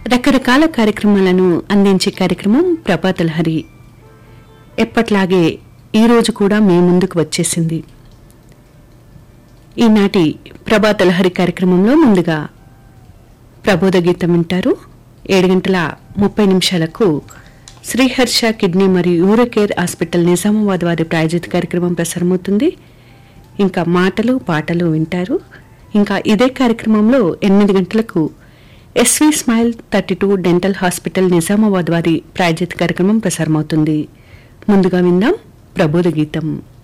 రకరకాల కార్యక్రమాలను అందించే కార్యక్రమం ప్రభాతలహరి ఎప్పట్లాగే ఈరోజు కూడా మీ ముందుకు వచ్చేసింది ఈనాటి ప్రభాతలహరి కార్యక్రమంలో ముందుగా ప్రబోధ గీతం వింటారు ఏడు గంటల ముప్పై నిమిషాలకు శ్రీహర్ష కిడ్నీ మరియు యూరోకేర్ హాస్పిటల్ నిజామాబాద్ వారి ప్రాయోజిత కార్యక్రమం ప్రసారమవుతుంది ఇంకా మాటలు పాటలు వింటారు ఇంకా ఇదే కార్యక్రమంలో ఎనిమిది గంటలకు S V smile thirty two dental hospital Nizamabad వారి ప్రాయోజిత కార్యక్రమం ప్రసారమవుతుంది ముందుగా విందాం ప్రబోధ గీతం